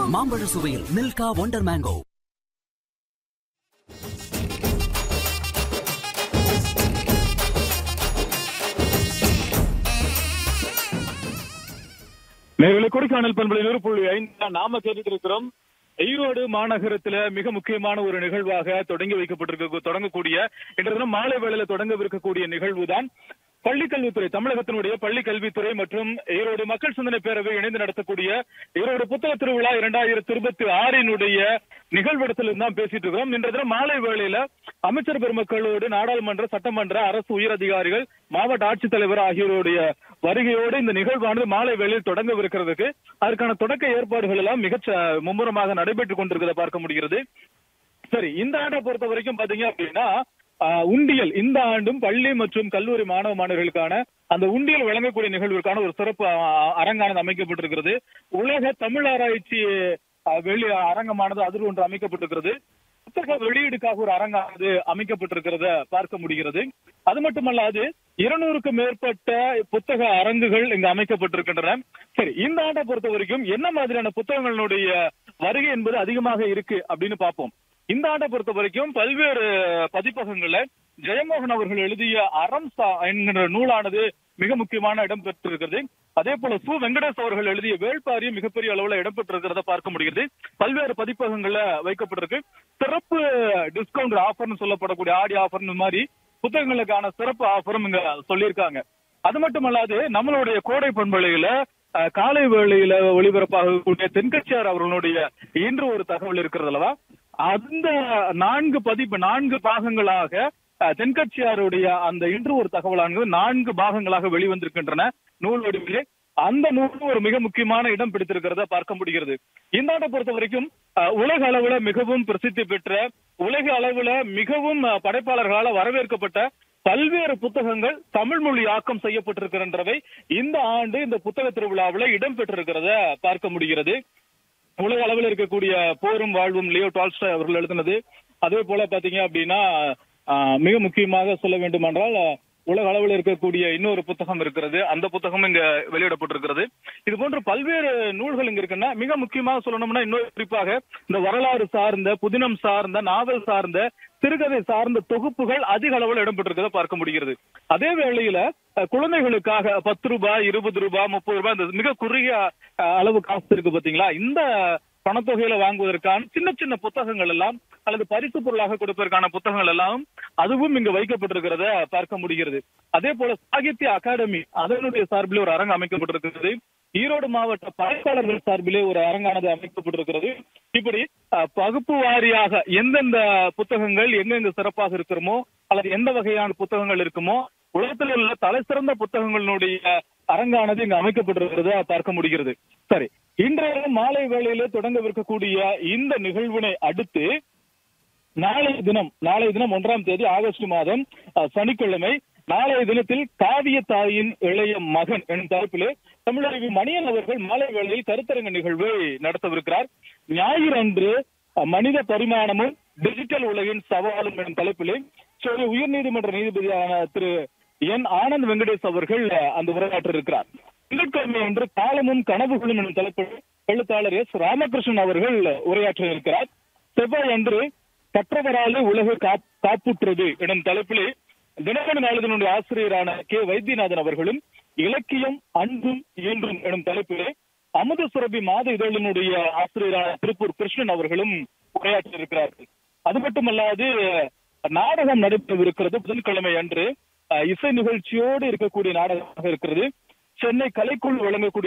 மாம்பழ சுவையில் Milkha wonder mango நேர்களை கொடைக்கானல் பண்பலை நூறு புள்ளி ஐந்து நாம கேட்டுட்டு இருக்கிறோம் ஈரோடு மாநகரத்துல மிக முக்கியமான ஒரு நிகழ்வாக தொடங்கி வைக்கப்பட்டிருக்க தொடங்கக்கூடிய இன்று தினம் மாலை வேளையில தொடங்கவிருக்கக்கூடிய நிகழ்வு தான் பள்ளி கல்வித்துறை தமிழகத்தினுடைய பள்ளி கல்வித்துறை மற்றும் ஈரோடு மக்கள் சிந்தனை பேரவை இணைந்து நடத்தக்கூடிய ஈரோடு புத்தக திருவிழா இரண்டாயிரத்தி இருபத்தி ஆறினுடைய நிகழ்விடத்தில் தான் பேசிட்டு இருக்கிறோம் இன்று தினம் மாலை வேளையில அமைச்சர் பெருமக்களோடு நாடாளுமன்ற சட்டமன்ற அரசு உயர் அதிகாரிகள் மாவட்ட ஆட்சித்தலைவர் ஆகியோருடைய வருகையோடு இந்த நிகழ்வானது மாலை வேளையில் தொடங்கவிருக்கிறதுக்கு அதற்கான தொடக்க ஏற்பாடுகள் எல்லாம் மிகச் மும்முரமாக நடைபெற்றுக் கொண்டிருக்கிறத பார்க்க முடிகிறது சரி இந்த ஆண்டை பொறுத்த வரைக்கும் பாத்தீங்க அப்படின்னா ஆஹ், உண்டியல் இந்த ஆண்டும் பள்ளி மற்றும் கல்லூரி மாணவ மாணவர்களுக்கான அந்த உண்டியல் வழங்கக்கூடிய நிகழ்விற்கான ஒரு சிறப்பு ஆஹ், அரங்கானது அமைக்கப்பட்டிருக்கிறது உலக தமிழ் ஆராய்ச்சி ஆஹ், வெளி அரங்கமானது அதில் ஒன்று அமைக்கப்பட்டிருக்கிறது புத்தக வெளியீடுக்காக ஒரு அரங்கானது அமைக்கப்பட்டிருக்கிறத பார்க்க முடிகிறது அது மட்டுமல்லாது இருநூறுக்கும் மேற்பட்ட புத்தக அரங்குகள் இங்கு அமைக்கப்பட்டிருக்கின்றன சரி இந்த ஆண்டை பொறுத்த வரைக்கும் என்ன மாதிரியான புத்தகங்களுடைய வருகை என்பது அதிகமாக இருக்கு அப்படின்னு பார்ப்போம் இந்த ஆண்டை பொறுத்த வரைக்கும் பல்வேறு பதிப்பகங்கள்ல ஜெயமோகன் அவர்கள் எழுதிய அறம் சா- என்கிற நூலானது மிக முக்கியமான இடம் பெற்றிருக்கிறது அதே போல சு வெங்கடேஷ் அவர்கள் எழுதிய வேள்பாரியும் மிகப்பெரிய அளவுல இடம் பெற்றிருக்கிறத பார்க்க முடிகிறது பல்வேறு பதிப்பகங்கள்ல வைக்கப்பட்டிருக்கு சிறப்பு டிஸ்கவுண்ட் ஆஃபர்னு சொல்லப்படக்கூடிய ஆடி ஆஃபர் மாதிரி புத்தகங்களுக்கான சிறப்பு ஆஃபரும் இங்க சொல்லியிருக்காங்க அது மட்டுமல்லாது நம்மளுடைய கோடை பண்பலையில அஹ், காலை வேளையில ஒளிபரப்பாகக்கூடிய தென்கட்சியார் அவர்களுடைய இன்று ஒரு தகவல் இருக்கிறது அல்லவா அந்த நான்கு பதிப்பு நான்கு பாகங்களாக அஹ், தென்கட்சியாருடைய அந்த இன்று ஒரு தகவலானது நான்கு பாகங்களாக வெளிவந்திருக்கின்றன நூல் வடிவிலே அந்த நூலும் ஒரு மிக முக்கியமான இடம் பிடித்திருக்கிறத பார்க்க முடிகிறது இந்த ஆண்டை பொறுத்த வரைக்கும் அஹ், உலக அளவுல மிகவும் பிரசித்தி பெற்ற உலக அளவுல மிகவும் அஹ், படைப்பாளர்களால வரவேற்கப்பட்ட பல்வேறு புத்தகங்கள் தமிழ் மொழி ஆக்கம் செய்யப்பட்டிருக்கின்றவை இந்த ஆண்டு இந்த புத்தக திருவிழாவில் இடம் பெற்றிருக்கிறத பார்க்க முடிகிறது உலக அளவில் இருக்கக்கூடிய போரும் வாழ்வும் லியோ டால்ஸ்டாய் அவர்கள் எழுதினது அதே போல பாத்தீங்க அப்படின்னா ஆஹ், மிக முக்கியமாக சொல்ல வேண்டுமென்றால் ஆஹ், உலக அளவில் இருக்கக்கூடிய இன்னொரு புத்தகம் இருக்கிறது அந்த புத்தகம் இங்க வெளியிடப்பட்டிருக்கிறது இது போன்ற பல்வேறு நூல்கள் இங்க இருக்குன்னா மிக முக்கியமாக சொல்லணும்னா இன்னொரு குறிப்பாக இந்த வரலாறு சார்ந்த புதினம் சார்ந்த நாவல் சார்ந்த சிறுகதை சார்ந்த தொகுப்புகள் அதிக அளவில் இடம்பெற்றிருக்கிறத பார்க்க முடிகிறது அதே வேளையில அஹ், குழந்தைகளுக்காக பத்து ரூபாய் இருபது ரூபாய் முப்பது ரூபாய் இந்த மிக குறுகிய அஹ், அளவு காசு இருக்கு பாத்தீங்களா இந்த பணத்தொகையில வாங்குவதற்கான சின்ன சின்ன புத்தகங்கள் எல்லாம் அல்லது பரிசு பொருளாக கொடுப்பதற்கான புத்தகங்கள் எல்லாம் அதுவும் இங்கு வைக்கப்பட்டிருக்கிறத பார்க்க முடிகிறது அதே போல சாகித்ய அகாடமி அதனுடைய சார்பிலே ஒரு அரங்கு அமைக்கப்பட்டிருக்கிறது ஈரோடு மாவட்ட படைப்பாளர்கள் சார்பிலே ஒரு அரங்கானது அமைக்கப்பட்டிருக்கிறது இப்படி அஹ், பகுப்பு வாரியாக எந்தெந்த புத்தகங்கள் எங்கெங்க சிறப்பாக இருக்கிறோமோ அல்லது எந்த வகையான புத்தகங்கள் இருக்குமோ உலகத்தில் உள்ள தலை சிறந்த புத்தகங்களுடைய அரங்கானது இங்கு அமைக்கப்பட்டிருக்கிறத பார்க்க முடிகிறது சரி இன்றைய மாலை வேளையிலே தொடங்கவிருக்கக்கூடிய இந்த நிகழ்வினை அடுத்து நாளைய தினம் நாளைய தினம் ஒன்றாம் தேதி ஆகஸ்ட் மாதம் அஹ், சனிக்கிழமை நாளைய தினத்தில் காவிய தாயின் இளைய மகன் எனும் தலைப்பிலே தமிழறிவி மணியன் அவர்கள் மாலை வேளையில் கருத்தரங்க நிகழ்வை நடத்தவிருக்கிறார் ஞாயிறு அன்று அஹ், மனித பரிமாணமும் டிஜிட்டல் உலகின் சவாலும் எனும் தலைப்பிலே சென்னை உயர்நீதிமன்ற நீதிபதியான திரு என் ஆனந்த் வெங்கடேஷ் அவர்கள் அஹ், அந்த உரையாற்ற இருக்கிறார் திங்கட்கிழமை அன்று காலமும் கனவுகளும் எனும் தலைப்பில் எழுத்தாளர் எஸ் ராமகிருஷ்ணன் அவர்கள் உரையாற்ற இருக்கிறார் செவ்வாய் அன்று கற்றவராலே உலக காப்- காப்புற்றது எனும் தலைப்பிலே தினமணி நாளிதனுடைய ஆசிரியரான கே வைத்தியநாதன் அவர்களும் இலக்கியம் அன்பும் இயன்றும் எனும் தலைப்பிலே அமுத சுரபி மாத இதழினுடைய ஆசிரியரான திருப்பூர் கிருஷ்ணன் அவர்களும் உரையாற்ற இருக்கிறார்கள் அது மட்டுமல்லாது நாடகம் நடைபெறவிருக்கிறது புதன்கிழமை அன்று அஹ், இசை நிகழ்ச்சியோடு இருக்கக்கூடிய நாடகமாக இருக்கிறது சென்னை கலைக்குழு வழங்கக்கூடிய